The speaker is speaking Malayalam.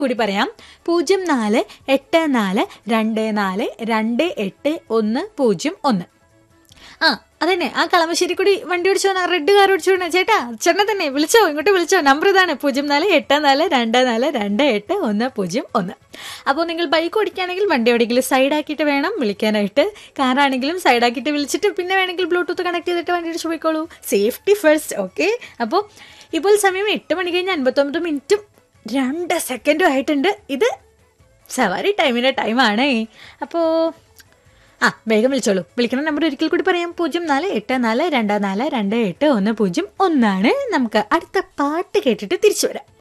കൂടി പറയാം പൂജ്യം നാല് എട്ട് നാല് രണ്ട് നാല് രണ്ട് എട്ട് ഒന്ന് പൂജ്യം ഒന്ന് ആ അതന്നെ ആ കളമശ്ശേരി കൂടി വണ്ടി ഓടിച്ചോ റെഡ് കാർ ഓടിച്ചോ ചേട്ടാ ചേട്ടനെ തന്നെ വിളിച്ചോ ഇങ്ങോട്ട് വിളിച്ചോ നമ്പർ ഇതാണ് പൂജ്യം നാല് എട്ട് നാല് രണ്ട് നാല് രണ്ട് എട്ട് ഒന്ന് പൂജ്യം ഒന്ന് അപ്പോൾ നിങ്ങൾ ബൈക്ക് ഓടിക്കുകയാണെങ്കിൽ വണ്ടി ഓടിക്കൽ സൈഡാക്കിയിട്ട് വേണം വിളിക്കാനായിട്ട് കാറാണെങ്കിലും സൈഡാക്കിയിട്ട് വിളിച്ചിട്ട് പിന്നെ വേണമെങ്കിൽ ബ്ലൂടൂത്ത് കണക്ട് ചെയ്തിട്ട് വണ്ടി ഓടിച്ച് പോയിക്കോളൂ സേഫ്റ്റി ഫസ്റ്റ് ഓക്കെ അപ്പോൾ ഇപ്പോൾ സമയം എട്ട് മണി കഴിഞ്ഞ് അൻപത്തൊമ്പത് മിനിറ്റും രണ്ട് സെക്കൻഡും ആയിട്ടുണ്ട് ഇത് സവാരി ടൈമിൻ്റെ ടൈമാണേ അപ്പോൾ ആ വേഗം വിളിച്ചോളൂ വിളിക്കുന്ന നമ്പർ ഒരിക്കൽ കൂടി പറയാം പൂജ്യം നാല് എട്ട് നാല് രണ്ട് നാല് രണ്ട് എട്ട് ഒന്ന് പൂജ്യം ഒന്നാണ് നമുക്ക് അടുത്ത പാട്ട് കേട്ടിട്ട് തിരിച്ചു വരാം